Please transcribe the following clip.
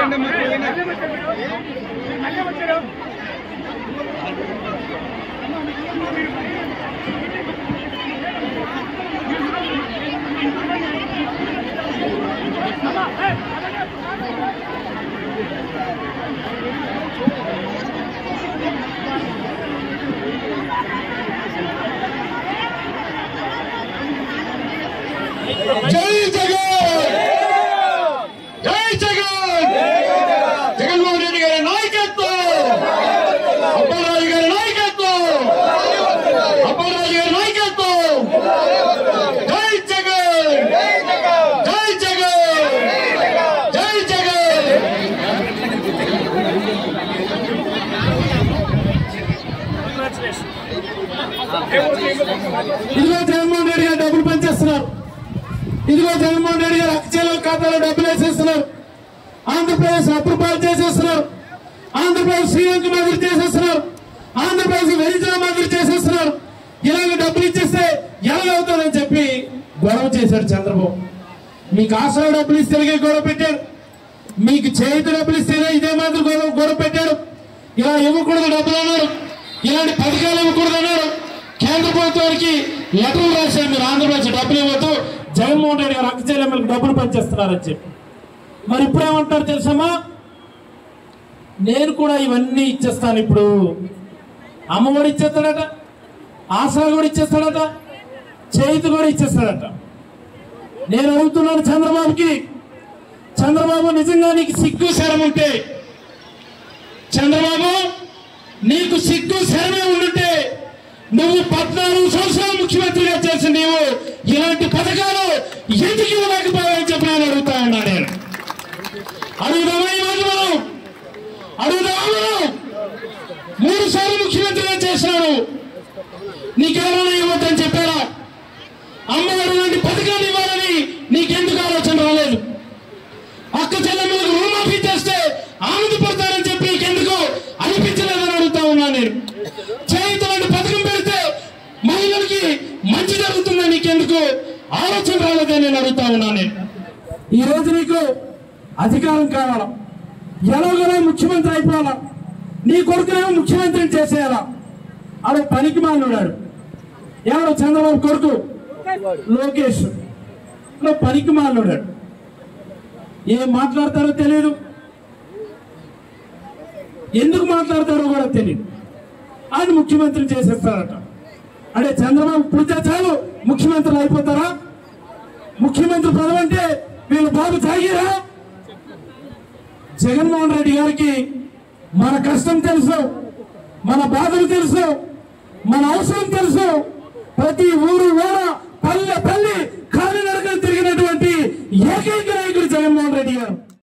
జై జగన్ జై జగన్ జగన్మోహన్ రెడ్డి గారి నాయకత్వం అప్పలరాజు గారి నాయకత్వం అప్పలరాజు గారి నాయకత్వం జై జగన్ జై జగన్ జై జగన్ ఇదిగో జగన్మోహన్ రెడ్డి గారు డబ్బులు పనిచేస్తున్నారు ఇదిగో జగన్మోహన్ రెడ్డి గారు అక్షయల ఖాతాలో డబ్బులు వేసేస్తున్నారు ఆంధ్రప్రదేశ్ అప్రూపాలు చేసేస్తున్నారు ఆంధ్రప్రదేశ్ శ్రీలంక మాదిరి చేసేస్తున్నారు ఆంధ్రప్రదేశ్ వెనిజులా మాదిరి చేసేస్తున్నారు ఇలాగ డబ్బులు ఇచ్చేస్తే ఎలాగవుతుందని చెప్పి గొడవ చేశాడు చంద్రబాబు మీకు ఆశలో డబ్బులు ఇస్తేనే గొడవ పెట్టారు మీకు చేతి డబ్బులు ఇస్తేనే ఇదే మాదిరి గొడవ గొడవ పెట్టారు ఇలా ఇవ్వకూడదు డబ్బులు అన్నారు ఇలాంటి పథకాలు ఇవ్వకూడదు అన్నారు కేంద్ర ప్రభుత్వానికి లెటర్లు రాశారు మీరు ఆంధ్రప్రదేశ్ డబ్బులు ఇవ్వద్దు జగన్మోహన్ రెడ్డి గారు అక్క చెల్లెమ్మలకు డబ్బులు పనిచేస్తున్నారని చెప్పి మరి ఇప్పుడు ఏమంటారు తెలుసమ్మా నేను కూడా ఇవన్నీ ఇచ్చేస్తాను ఇప్పుడు అమ్మఒడి ఇచ్చేస్తాడట ఆశా కూడా ఇచ్చేస్తాడట చేతి కూడా ఇచ్చేస్తాడట నేను అడుగుతున్నాను చంద్రబాబుకి చంద్రబాబు నిజంగా నీకు సిగ్గు శరం ఉంటే చంద్రబాబు నీకు సిగ్గు శరమే ఉండుంటే నువ్వు పద్నాలుగు సంవత్సరాలు ముఖ్యమంత్రిగా చేసి నీవు ఇలాంటి పథకాలు ఎందుకు ఇవ్వలేకపోయావని చెప్పి నేను అడుగుతా ఉన్నా నేను అడుగుదామా ఈ రోజు మనం అడుగుదామా మనం మూడు సార్లు ముఖ్యమంత్రిగా చేశాడు నీకెవరైనా ఇవ్వద్దని చెప్పారా అమ్మవారు లాంటి పథకాలు ఇవ్వాలని నీకెందుకు ఆలోచన రాలేదు అక్క చెల్లెమ్మలకు రుణమాఫీ చేస్తే ఆనందపడతారని చెప్పి నీకెందుకు అనిపించలేదని అడుగుతా ఉన్నా నేను చేయుత లాంటి పథకం పెడితే మహిళలకి మంచి జరుగుతుందని నీకెందుకు ఆలోచన రాలేదని నేను అడుగుతా ఉన్నా నేను ఈ రోజు నీకు అధికారం కావాలా ఎలాగోలా ముఖ్యమంత్రి అయిపోవాలా నీ కొడుకునేమో ముఖ్యమంత్రిని చేసేయాలా ఆడ పనికి మానున్నాడు ఎవరు చంద్రబాబు కొడుకు లోకేష్ లో పనికి మానున్నాడు ఏం మాట్లాడతారో తెలియదు ఎందుకు మాట్లాడతారో కూడా తెలియదు ఆయన ముఖ్యమంత్రి చేసేస్తారట అంటే చంద్రబాబు పూజ చాలు ముఖ్యమంత్రులు అయిపోతారా ముఖ్యమంత్రి పదవి అంటే వీళ్ళు బాబు తాగిరా జగన్మోహన్ రెడ్డి గారికి మన కష్టం తెలుసు మన బాధలు తెలుసు మన అవసరం తెలుసు ప్రతి ఊరు ఊర పల్లె